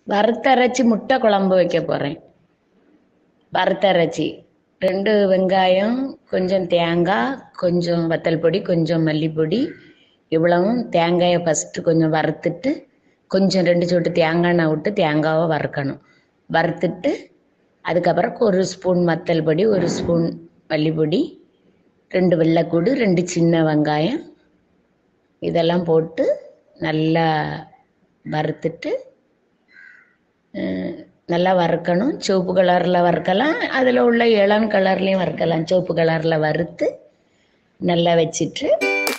வறுத்தரைச்சி முட்டை குழம்பு வைக்க போகிறேன் வறுத்தரைச்சி ரெண்டு வெங்காயம் கொஞ்சம் தேங்காய் கொஞ்சம் வத்தல் பொடி கொஞ்சம் மல்லிப்பொடி இவ்வளவும் தேங்காயை ஃபஸ்ட்டு கொஞ்சம் வறுத்துட்டு கொஞ்சம் ரெண்டு சொட்டு தேங்காய் எண்ணெய் விட்டு தேங்காவை வறுக்கணும் வறுத்துட்டு அதுக்கப்புறம் ஒரு ஸ்பூன் வத்தல் பொடி ஒரு ஸ்பூன் மல்லிப்பொடி ரெண்டு வெள்ளைக்கூடு ரெண்டு சின்ன வெங்காயம் இதெல்லாம் போட்டு நல்லா வறுத்துட்டு அஹ், நல்லா வறுக்கணும் சிவப்பு கலரில் வறுக்கலாம் அதில் உள்ள இளம் கலர்லேயும் வறுக்கலாம் சிவப்பு கலரில் வறுத்து நல்லா வச்சிட்டு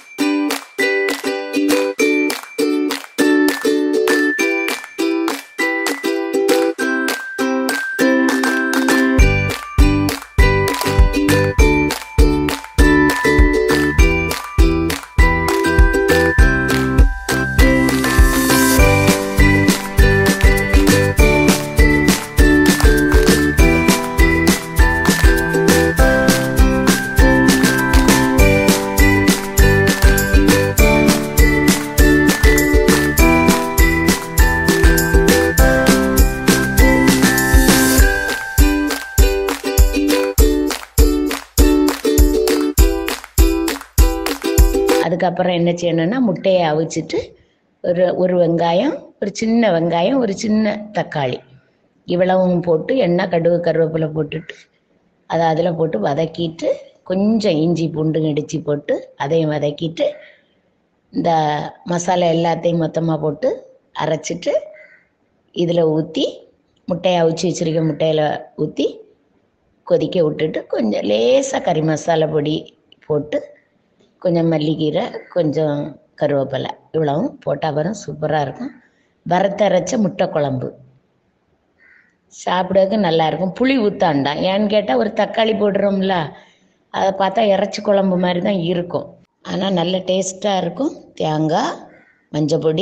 அதுக்கப்புறம் என்ன செய்யணும்னா முட்டையை அவிச்சிட்டு ஒரு ஒரு வெங்காயம் ஒரு சின்ன வெங்காயம் ஒரு சின்ன தக்காளி இவ்வளவும் போட்டு எண்ணெய் கடுகு கருவேப்பிலை போட்டுட்டு அதை அதில் போட்டு வதக்கிட்டு கொஞ்சம் இஞ்சி பூண்டு இடித்து போட்டு அதையும் வதக்கிட்டு இந்த மசாலா எல்லாத்தையும் மொத்தமாக போட்டு அரைச்சிட்டு இதில் ஊற்றி முட்டையை அவிச்சு வச்சிருக்க முட்டையில் ஊற்றி கொதிக்க விட்டுட்டு கொஞ்சம் லேசாக கறி மசாலா பொடி போட்டு கொஞ்சம் மல்லிக்கீரை கொஞ்சம் கருவேப்பிலை இவ்வளவும் போட்ட அப்புறம் சூப்பராக இருக்கும் வறுத்தரைச்ச முட்டை குழம்பு சாப்பிடறதுக்கு நல்லா இருக்கும் புளி ஊத்தாண்டாம் ஏன்னு கேட்டால் ஒரு தக்காளி போடுறோம்ல அதை பார்த்தா இறைச்சி குழம்பு மாதிரி தான் இருக்கும் ஆனால் நல்ல டேஸ்ட்டாக இருக்கும் தேங்காய் மஞ்சள் பொடி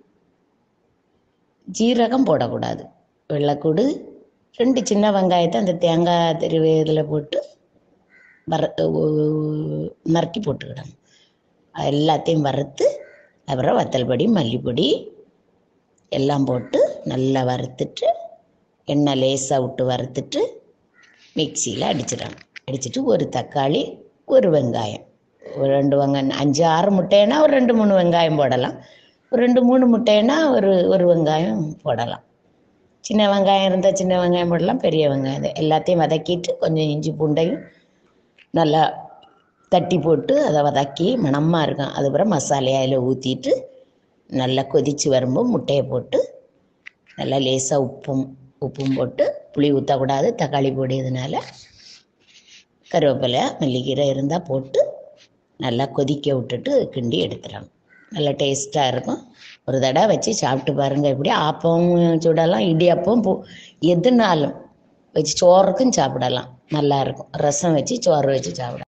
ஜீரகம் போடக்கூடாது வெள்ளைக்கூடு ரெண்டு சின்ன வெங்காயத்தை அந்த தேங்காய் திருவி இதில் போட்டு வர ஊ- நறுக்கி போட்டுக்கிடணும் அது எல்லாத்தையும் வறுத்து அப்புறம் வத்தல் பொடி மல்லிப்பொடி எல்லாம் போட்டு நல்லா வறுத்துட்டு எண்ணெய் லேசாக விட்டு வறுத்துட்டு மிக்சியில் அடிச்சிடணும் அடிச்சிட்டு ஒரு தக்காளி ஒரு வெங்காயம் ஒரு ரெண்டு வெங்காயம் அஞ்சு ஆறு முட்டைன்னா ஒரு ரெண்டு மூணு வெங்காயம் போடலாம் ஒரு ரெண்டு மூணு முட்டைன்னா ஒரு ஒரு வெங்காயம் போடலாம் சின்ன வெங்காயம் இருந்தால் சின்ன வெங்காயம் போடலாம் பெரிய வெங்காயம் இது எல்லாத்தையும் வதக்கிட்டு கொஞ்சம் இஞ்சி பூண்டையும் நல்லா தட்டி போட்டு அதை வதக்கி மணமாக இருக்கும் அதுக்கப்புறம் மசாலையை அதில் ஊற்றிட்டு நல்லா கொதித்து வரும்போது முட்டையை போட்டு நல்லா லேசாக உப்பும் உப்பும் போட்டு புளி ஊற்றக்கூடாது தக்காளி போடியதுனால கருவேப்பிலை மல்லிக்கீரை இருந்தால் போட்டு நல்லா கொதிக்க விட்டுட்டு கிண்டி எடுத்துடணும் நல்லா டேஸ்ட்டாக இருக்கும் ஒரு தடவை வச்சு சாப்பிட்டு பாருங்கள் இப்படி ஆப்பம் சுடலாம் இடியாப்பம் பூ எதுனாலும் வச்சு சோறுக்கும் சாப்பிடலாம் நல்லா இருக்கும் ரசம் வச்சு சோறு வச்சு சாப்பிடலாம்